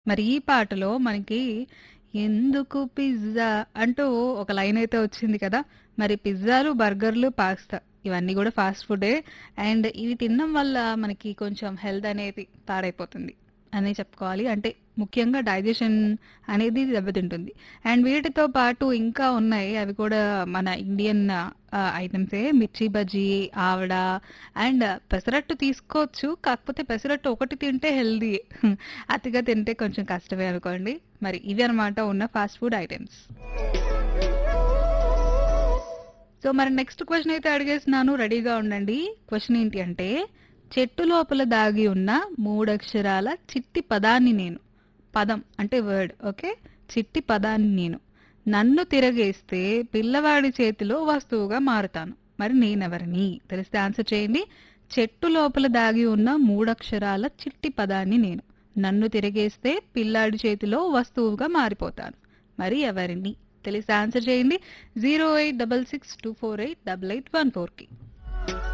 మరి ఈ పాటలో మనకి ఎందుకు పిజ్జా అంటూ ఒక లైన్ అయితే వచ్చింది కదా మరి పిజ్జాలు బర్గర్లు పాస్తా ఇవన్నీ కూడా ఫాస్ట్ ఫుడే అండ్ ఇవి తినడం వల్ల మనకి కొంచెం హెల్త్ అనేది పాడైపోతుంది అని చెప్పుకోవాలి అంటే ముఖ్యంగా డైజెషన్ అనేది దెబ్బతింటుంది అండ్ వీటితో పాటు ఇంకా ఉన్నాయి అవి కూడా మన ఇండియన్ ఐటమ్సే మిర్చి బజ్జీ ఆవడ అండ్ పెసరట్టు తీసుకోవచ్చు కాకపోతే పెసరట్టు ఒకటి తింటే హెల్దీ అతిగా తింటే కొంచెం కష్టమే అనుకోండి మరి ఇవి అనమాట ఉన్న ఫాస్ట్ ఫుడ్ ఐటమ్స్ సో మరి నెక్స్ట్ క్వశ్చన్ అయితే అడిగేస్తున్నాను రెడీగా ఉండండి క్వశ్చన్ ఏంటి అంటే చెట్టు లోపల దాగి ఉన్న మూడక్షరాల చిట్టి పదాన్ని నేను పదం అంటే వర్డ్ ఓకే చిట్టి పదాన్ని నేను నన్ను తిరగేస్తే పిల్లవాడి చేతిలో వస్తువుగా మారుతాను మరి నేనెవరిని తెలిస్తే ఆన్సర్ చేయండి చెట్టు లోపల దాగి ఉన్న మూడక్షరాల చిట్టి పదాన్ని నేను నన్ను తిరిగేస్తే పిల్లాడి చేతిలో వస్తువుగా మారిపోతాను మరి ఎవరిని తెలిస్తే ఆన్సర్ చేయండి zero eight double six two four eight double eight one ఫోర్కి